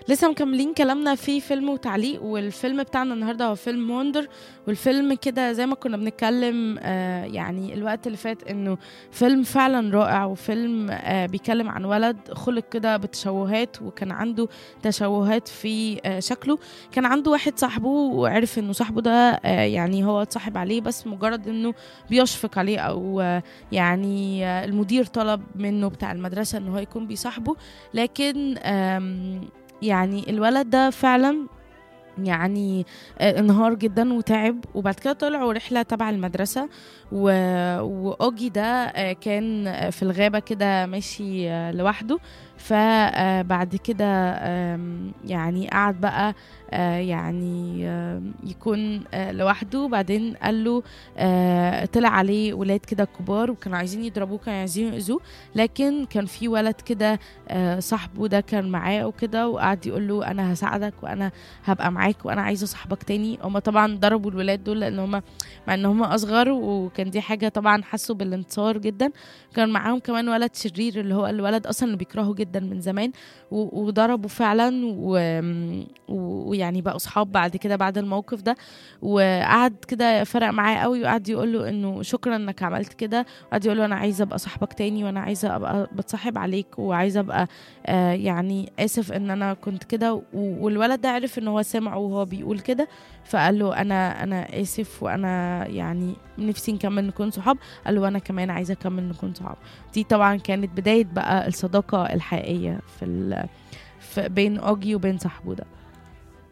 لسه مكملين كلامنا في فيلم وتعليق والفيلم بتاعنا النهارده هو فيلم وندر والفيلم كده زي ما كنا بنتكلم آه يعني الوقت اللي فات انه فيلم فعلا رائع وفيلم آه بيتكلم عن ولد خلق كده بتشوهات وكان عنده تشوهات في آه شكله كان عنده واحد صاحبه وعرف انه صاحبه ده آه يعني هو اتصاحب عليه بس مجرد انه بيشفق عليه او آه يعني آه المدير طلب منه بتاع المدرسة ان هو يكون بيصاحبه لكن آم يعني الولد ده فعلا يعني آه، انهار جدا وتعب وبعد كده طلعوا رحلة تبع المدرسة و... وأوجي ده آه، كان آه، في الغابة كده ماشي آه، لوحده فبعد كده آم، يعني قعد بقى آه، يعني آم، يكون آه، لوحده بعدين قال له آه، طلع عليه ولاد كده كبار وكانوا عايزين يضربوه كانوا عايزين يأذوه لكن كان في ولد كده آه، صاحبه ده كان معاه وكده وقعد يقول له انا هساعدك وانا هبقى معاك وانا عايزه صاحبك تاني هما طبعا ضربوا الولاد دول لان هما مع ان هما اصغر وكان دي حاجه طبعا حسوا بالانتصار جدا كان معاهم كمان ولد شرير اللي هو الولد اصلا اللي بيكرهه جدا من زمان و- وضربوا فعلا و- و- ويعني بقوا صحاب بعد كده بعد الموقف ده وقعد كده فرق معاه قوي وقعد يقول له انه شكرا انك عملت كده وقعد يقول له انا عايزه ابقى صاحبك تاني وانا عايزه ابقى بتصاحب عليك وعايزه ابقى آه يعني اسف ان انا كنت كده و- والولد ده عرف ان هو سمعه وهو بيقول كده فقال له انا انا اسف وانا يعني نفسي نكمل نكون صحاب قال له انا كمان عايزه اكمل نكون صحاب دي طبعا كانت بدايه بقى الصداقه الحقيقيه في, ال- في بين اوجي وبين صاحبه ده